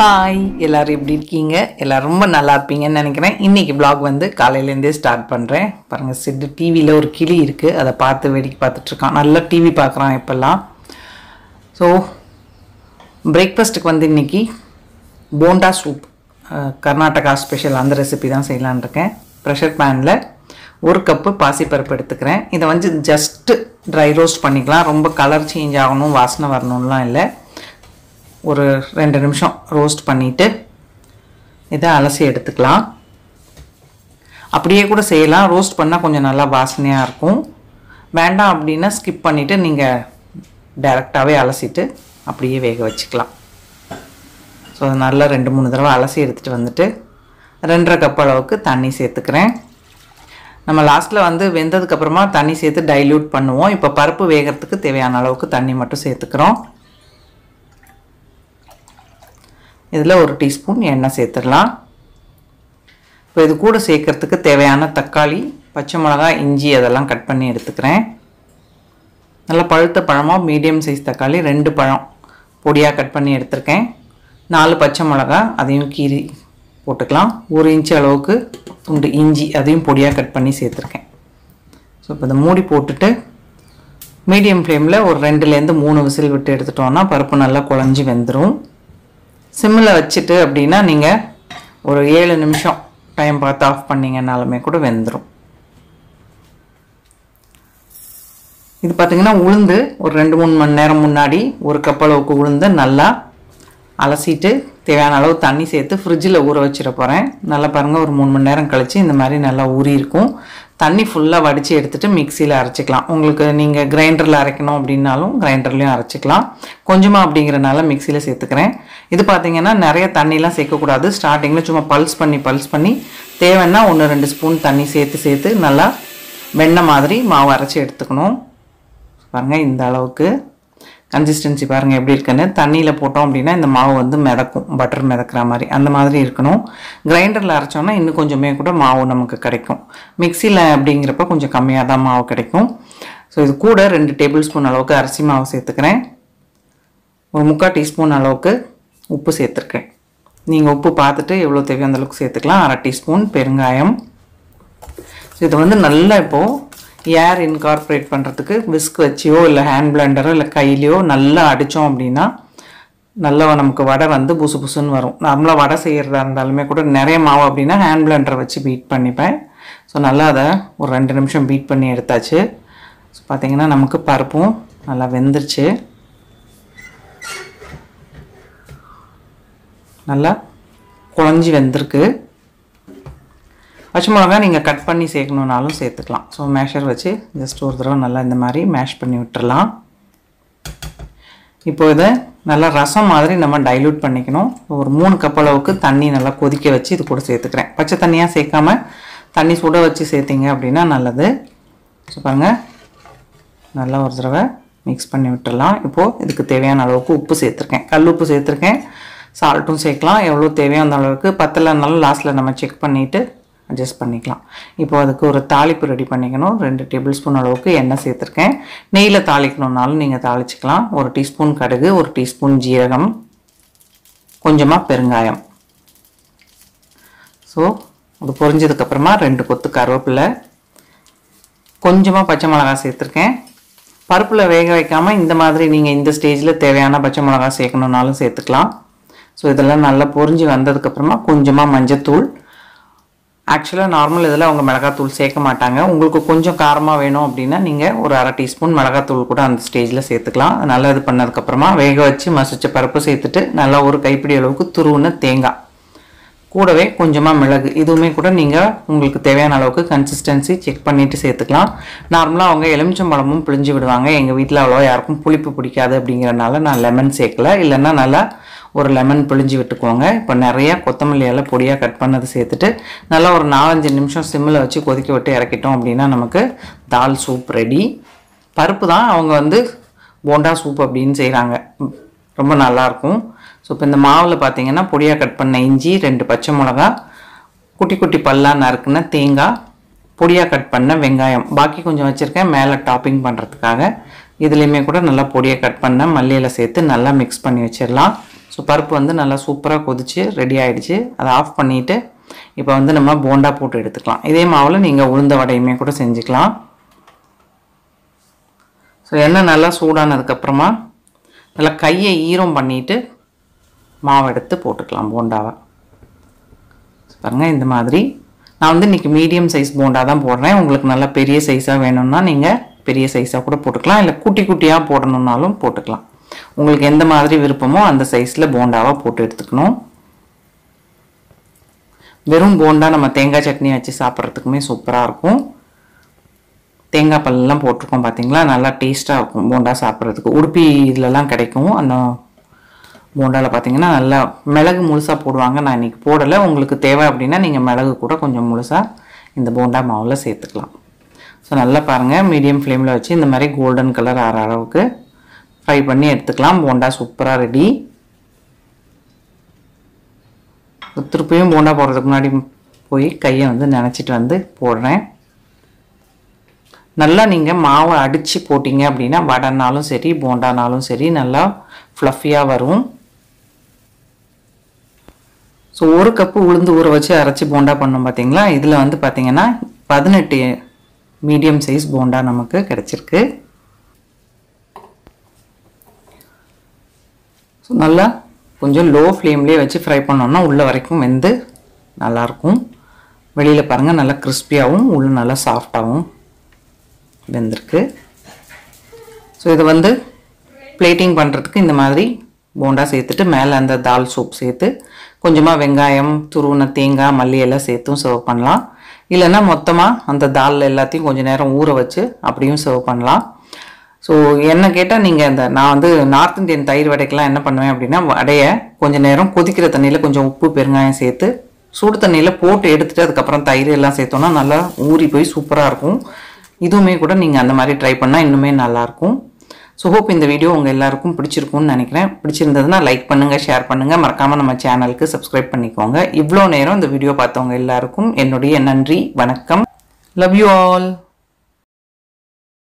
hi எல்லாரும் எப்படி இருக்கீங்க எல்லாரும் ரொம்ப நல்லா இருப்பீங்கன்னு நினைக்கிறேன் இன்னைக்கு vlog வந்து காலையிலேருந்தே ஸ்டார்ட் பண்ணுறேன் பாருங்கள் சிட்டு டிவியில் ஒரு கிளி இருக்குது அதை பார்த்து வேடிக்கை பார்த்துட்டு இருக்கான் நல்லா டிவி பார்க்குறான் இப்போல்லாம் ஸோ பிரேக்ஃபாஸ்ட்டுக்கு வந்து இன்னைக்கு போண்டா சூப் அஹ், கர்நாடகா ஸ்பெஷல் அந்த ரெசிபி தான் செய்யலான்னு இருக்கேன் ப்ரெஷர் பேனில் ஒரு கப்பு பாசிப்பருப்பு எடுத்துக்கிறேன் இதை வந்து ஜஸ்ட்டு ட்ரை ரோஸ்ட் பண்ணிக்கலாம் ரொம்ப கலர் சேஞ்ச் ஆகணும் வாசனை வரணும்லாம் இல்லை ஒரு ரெண்டு நிமிஷம் ரோஸ்ட் பண்ணிவிட்டு இதை அலசி எடுத்துக்கலாம் அப்படியே கூட செய்யலாம் ரோஸ்ட் பண்ணால் கொஞ்சம் நல்லா வாசனையாக இருக்கும் வேண்டாம் அப்படின்னா ஸ்கிப் பண்ணிவிட்டு நீங்கள் டைரெக்டாகவே அலசிட்டு அப்படியே வேக வச்சுக்கலாம் ஸோ அதை நல்லா ரெண்டு மூணு தடவை அலசி எடுத்துகிட்டு வந்துட்டு ரெண்டரை கப் அளவுக்கு தண்ணி சேர்த்துக்கிறேன் நம்ம லாஸ்ட்டில் வந்து வெந்ததுக்கப்புறமா தண்ணி சேர்த்து டைல்யூட் பண்ணுவோம் இப்போ பருப்பு வேகிறதுக்கு தேவையான அளவுக்கு தண்ணி மட்டும் சேர்த்துக்கிறோம் இதில் ஒரு டீஸ்பூன் எண்ணெய் சேர்த்துடலாம் இப்போ இது கூட சேர்க்கறதுக்கு தேவையான தக்காளி பச்சை மிளகாய் இஞ்சி அதெல்லாம் கட் பண்ணி எடுத்துக்கிறேன் நல்லா பழுத்த பழமாக மீடியம் சைஸ் தக்காளி ரெண்டு பழம் பொடியாக கட் பண்ணி எடுத்திருக்கேன் நாலு பச்சை மிளகாய் அதையும் கீறி போட்டுக்கலாம் ஒரு இன்ச்சு அளவுக்கு துண்டு இஞ்சி அதையும் பொடியாக கட் பண்ணி சேர்த்துருக்கேன் ஸோ இப்போ இதை மூடி போட்டுட்டு மீடியம் ஃப்ளேமில் ஒரு ரெண்டுலேருந்து மூணு விசில் விட்டு எடுத்துட்டோன்னா பருப்பு நல்லா குழஞ்சி வெந்துடும் சிம்மில் வச்சுட்டு அப்படின்னா நீங்கள் ஒரு ஏழு நிமிஷம் டைம் பார்த்து ஆஃப் பண்ணிங்கனாலுமே கூட வெந்துடும் இது பார்த்திங்கன்னா உளுந்து ஒரு ரெண்டு மூணு மணி நேரம் முன்னாடி ஒரு கப் அளவுக்கு உளுந்து நல்லா அலசிட்டு தேவையான அளவு தண்ணி சேர்த்து ஃப்ரிட்ஜில் ஊற வச்சிட போகிறேன் நல்லா பாருங்கள் ஒரு மூணு மணி நேரம் கழித்து இந்த மாதிரி நல்லா ஊறி இருக்கும் தண்ணி ஃபுல்லாக வடித்து எடுத்துகிட்டு மிக்சியில் அரைச்சிக்கலாம் உங்களுக்கு நீங்கள் கிரைண்டரில் அரைக்கணும் அப்படின்னாலும் கிரைண்டர்லேயும் அரைச்சிக்கலாம் கொஞ்சமாக அப்படிங்கிறனால மிக்சியில் சேர்த்துக்கிறேன் இது பார்த்தீங்கன்னா நிறைய தண்ணிலாம் சேர்க்கக்கூடாது ஸ்டார்டிங்கில் சும்மா பல்ஸ் பண்ணி பல்ஸ் பண்ணி தேவைன்னா ஒன்று ரெண்டு ஸ்பூன் தண்ணி சேர்த்து சேர்த்து நல்லா வெண்ணெய் மாதிரி மாவு அரைச்சி எடுத்துக்கணும் பாருங்கள் இந்த அளவுக்கு கன்சிஸ்டன்சி பாருங்கள் எப்படி இருக்குன்னு தண்ணியில் போட்டோம் அப்படின்னா இந்த மாவு வந்து மிதக்கும் பட்டர் மிதக்கிற மாதிரி அந்த மாதிரி இருக்கணும் கிரைண்டரில் அரைச்சோன்னா இன்னும் கொஞ்சமே கூட மாவு நமக்கு கிடைக்கும் மிக்சியில் அப்படிங்கிறப்ப கொஞ்சம் கம்மியாக தான் மாவு கிடைக்கும் ஸோ இது கூட ரெண்டு டேபிள் ஸ்பூன் அளவுக்கு அரிசி மாவு சேர்த்துக்கிறேன் ஒரு முக்கால் டீஸ்பூன் அளவுக்கு உப்பு சேர்த்துருக்கேன் நீங்கள் உப்பு பார்த்துட்டு எவ்வளோ தேவையோ அந்த அளவுக்கு சேர்த்துக்கலாம் அரை டீஸ்பூன் பெருங்காயம் ஸோ இதை வந்து நல்லா இப்போது ஏர் இன்கார்பரேட் பண்ணுறதுக்கு விஸ்க் வச்சியோ இல்லை ஹேண்ட் பிளெண்டரோ இல்லை கையிலையோ நல்லா அடித்தோம் அப்படின்னா நல்லா நமக்கு வடை வந்து புசு புசுன்னு வரும் நார்மலாக வடை செய்கிறதா இருந்தாலுமே கூட நிறைய மாவு அப்படின்னா ஹேண்ட் பிளெண்டரை வச்சு பீட் பண்ணிப்பேன் ஸோ நல்லா அதை ஒரு ரெண்டு நிமிஷம் பீட் பண்ணி எடுத்தாச்சு ஸோ பார்த்தீங்கன்னா நமக்கு பருப்பும் நல்லா வெந்துருச்சு நல்லா குழஞ்சி வெந்திருக்கு பச்சை மிளகா நீங்கள் கட் பண்ணி சேர்க்கணுன்னாலும் சேர்த்துக்கலாம் ஸோ மேஷர் வச்சு ஜஸ்ட் ஒரு தடவை நல்லா இந்த மாதிரி மேஷ் பண்ணி விட்டுறலாம் இப்போ இதை நல்லா ரசம் மாதிரி நம்ம டைல்யூட் பண்ணிக்கணும் ஒரு மூணு கப் அளவுக்கு தண்ணி நல்லா கொதிக்க வச்சு இது கூட சேர்த்துக்கிறேன் பச்சை தண்ணியாக சேர்க்காம தண்ணி சுட வச்சு சேர்த்திங்க அப்படின்னா நல்லது ஸோ பாருங்கள் நல்லா ஒரு தடவை மிக்ஸ் பண்ணி விட்டுறலாம் இப்போது இதுக்கு தேவையான அளவுக்கு உப்பு சேர்த்துருக்கேன் கல் உப்பு சேர்த்துருக்கேன் சால்ட்டும் சேர்க்கலாம் எவ்வளோ தேவையோ அந்த அளவுக்கு பத்தலைனாலும் லாஸ்ட்டில் நம்ம செக் பண்ணிவிட்டு அட்ஜஸ்ட் பண்ணிக்கலாம் இப்போ அதுக்கு ஒரு தாளிப்பு ரெடி பண்ணிக்கணும் ரெண்டு டேபிள் ஸ்பூன் அளவுக்கு எண்ணெய் சேர்த்துருக்கேன் நெய்யில் தாளிக்கணுன்னாலும் நீங்கள் தாளிச்சிக்கலாம் ஒரு டீஸ்பூன் கடுகு ஒரு டீஸ்பூன் ஜீரகம் கொஞ்சமாக பெருங்காயம் ஸோ அது பொரிஞ்சதுக்கப்புறமா ரெண்டு கொத்து கருவேப்பிலை கொஞ்சமாக பச்சை மிளகாய் சேர்த்துருக்கேன் பருப்பில் வேக வைக்காமல் இந்த மாதிரி நீங்கள் இந்த ஸ்டேஜில் தேவையான பச்சை மிளகாய் சேர்க்கணுன்னாலும் சேர்த்துக்கலாம் ஸோ இதெல்லாம் நல்லா பொரிஞ்சு வந்ததுக்கப்புறமா கொஞ்சமாக மஞ்சத்தூள் ஆக்சுவலாக நார்மல் இதில் அவங்க மிளகாத்தூள் சேர்க்க மாட்டாங்க உங்களுக்கு கொஞ்சம் காரமாக வேணும் அப்படின்னா நீங்கள் ஒரு அரை டீஸ்பூன் மிளகாத்தூள் கூட அந்த ஸ்டேஜில் சேர்த்துக்கலாம் நல்லா இது பண்ணதுக்கப்புறமா வேக வச்சு மசிச்ச பருப்பு சேர்த்துட்டு நல்லா ஒரு கைப்பிடி அளவுக்கு துருவுன தேங்காய் கூடவே கொஞ்சமாக மிளகு இதுவுமே கூட நீங்கள் உங்களுக்கு தேவையான அளவுக்கு கன்சிஸ்டன்சி செக் பண்ணிவிட்டு சேர்த்துக்கலாம் நார்மலாக அவங்க எலுமிச்சம்பழமும் பிழிஞ்சு விடுவாங்க எங்கள் வீட்டில் அவ்வளோவா யாருக்கும் புளிப்பு பிடிக்காது அப்படிங்கிறனால நான் லெமன் சேர்க்கல இல்லைன்னா நல்லா ஒரு லெமன் பிழிஞ்சு விட்டுக்கோங்க இப்போ நிறையா கொத்தமல்லி எல்லாம் பொடியாக கட் பண்ணது சேர்த்துட்டு நல்லா ஒரு நாலஞ்சு நிமிஷம் சிம்மில் வச்சு கொதிக்க விட்டு இறக்கிட்டோம் அப்படின்னா நமக்கு தால் சூப் ரெடி பருப்பு தான் அவங்க வந்து போண்டா சூப் அப்படின்னு செய்கிறாங்க ரொம்ப நல்லாயிருக்கும் ஸோ இப்போ இந்த மாவில் பார்த்தீங்கன்னா பொடியாக கட் பண்ண இஞ்சி ரெண்டு பச்சை மிளகா குட்டி குட்டி பல்லா நறுக்குன தேங்காய் பொடியாக கட் பண்ண வெங்காயம் பாக்கி கொஞ்சம் வச்சுருக்கேன் மேலே டாப்பிங் பண்ணுறதுக்காக இதுலேயுமே கூட நல்லா பொடியாக கட் பண்ண மல்லியில் சேர்த்து நல்லா மிக்ஸ் பண்ணி வச்சிடலாம் ஸோ பருப்பு வந்து நல்லா சூப்பராக கொதிச்சு ரெடி ஆயிடுச்சு அதை ஆஃப் பண்ணிவிட்டு இப்போ வந்து நம்ம போண்டா போட்டு எடுத்துக்கலாம் இதே மாவில் நீங்கள் உளுந்த வடையுமே கூட செஞ்சுக்கலாம் ஸோ எண்ணெய் நல்லா சூடானதுக்கப்புறமா நல்லா கையை ஈரம் பண்ணிவிட்டு மாவு எடுத்து போட்டுக்கலாம் போண்டாவை பாருங்கள் இந்த மாதிரி நான் வந்து இன்றைக்கி மீடியம் சைஸ் போண்டா தான் போடுறேன் உங்களுக்கு நல்லா பெரிய சைஸாக வேணும்னா நீங்கள் பெரிய சைஸாக கூட போட்டுக்கலாம் இல்லை குட்டி குட்டியாக போடணுன்னாலும் போட்டுக்கலாம் உங்களுக்கு எந்த மாதிரி விருப்பமோ அந்த சைஸில் போண்டாவாக போட்டு எடுத்துக்கணும் வெறும் போண்டா நம்ம தேங்காய் சட்னி வச்சு சாப்பிட்றதுக்குமே சூப்பராக இருக்கும் தேங்காய் பல்லாம் போட்டிருக்கோம் பார்த்தீங்களா நல்லா டேஸ்ட்டாக இருக்கும் போண்டா சாப்பிட்றதுக்கு உடுப்பி இதுலலாம் கிடைக்கும் அந்த போண்டாவில் பார்த்தீங்கன்னா நல்லா மிளகு முழுசாக போடுவாங்க நான் இன்றைக்கி போடலை உங்களுக்கு தேவை அப்படின்னா நீங்கள் மிளகு கூட கொஞ்சம் முழுசாக இந்த போண்டா மாவில் சேர்த்துக்கலாம் ஸோ நல்லா பாருங்கள் மீடியம் ஃப்ளேமில் வச்சு இந்த மாதிரி கோல்டன் கலர் ஆற அளவுக்கு ஃப்ரை பண்ணி எடுத்துக்கலாம் போண்டா சூப்பராக ரெடி திருப்பியும் போண்டா போடுறதுக்கு முன்னாடி போய் கையை வந்து நினச்சிட்டு வந்து போடுறேன் நல்லா நீங்கள் மாவை அடித்து போட்டிங்க அப்படின்னா வடைனாலும் சரி போண்டானாலும் சரி நல்லா ஃப்ளஃபியாக வரும் ஸோ ஒரு கப்பு உளுந்து ஊற வச்சு அரைச்சி போண்டா பண்ணோம் பார்த்தீங்களா இதில் வந்து பார்த்தீங்கன்னா பதினெட்டு மீடியம் சைஸ் போண்டா நமக்கு கிடச்சிருக்கு ஸோ நல்லா கொஞ்சம் லோ ஃப்ளேம்லேயே வச்சு ஃப்ரை பண்ணோம்னா உள்ள வரைக்கும் வெந்து நல்லாயிருக்கும் வெளியில் பாருங்கள் நல்லா கிறிஸ்பியாகவும் உள்ள நல்லா சாஃப்டாகவும் வெந்திருக்கு ஸோ இது வந்து பிளேட்டிங் பண்ணுறதுக்கு இந்த மாதிரி போண்டா சேர்த்துட்டு மேலே அந்த தால் சூப் சேர்த்து கொஞ்சமாக வெங்காயம் துருவின தேங்காய் மல்லி எல்லாம் சேர்த்தும் சர்வ் பண்ணலாம் இல்லைன்னா மொத்தமாக அந்த தால் எல்லாத்தையும் கொஞ்சம் நேரம் ஊற வச்சு அப்படியும் சர்வ் பண்ணலாம் ஸோ என்ன கேட்டால் நீங்கள் இந்த நான் வந்து நார்த் இந்தியன் தயிர் வடைக்கெலாம் என்ன பண்ணுவேன் அப்படின்னா வடையை கொஞ்சம் நேரம் கொதிக்கிற தண்ணியில் கொஞ்சம் உப்பு பெருங்காயம் சேர்த்து சுடு தண்ணியில் போட்டு எடுத்துட்டு அதுக்கப்புறம் தயிர் எல்லாம் சேர்த்தோன்னா நல்லா ஊறி போய் சூப்பராக இருக்கும் இதுவுமே கூட நீங்கள் அந்த மாதிரி ட்ரை பண்ணால் இன்னுமே நல்லாயிருக்கும் ஸோ ஹோப் இந்த வீடியோ உங்கள் எல்லாருக்கும் பிடிச்சிருக்கும்னு நினைக்கிறேன் பிடிச்சிருந்ததுன்னா லைக் பண்ணுங்கள் ஷேர் பண்ணுங்கள் மறக்காமல் நம்ம சேனலுக்கு சப்ஸ்கிரைப் பண்ணிக்கோங்க இவ்வளோ நேரம் இந்த வீடியோ பார்த்தவங்க எல்லாருக்கும் என்னுடைய நன்றி வணக்கம் லவ் யூ ஆல்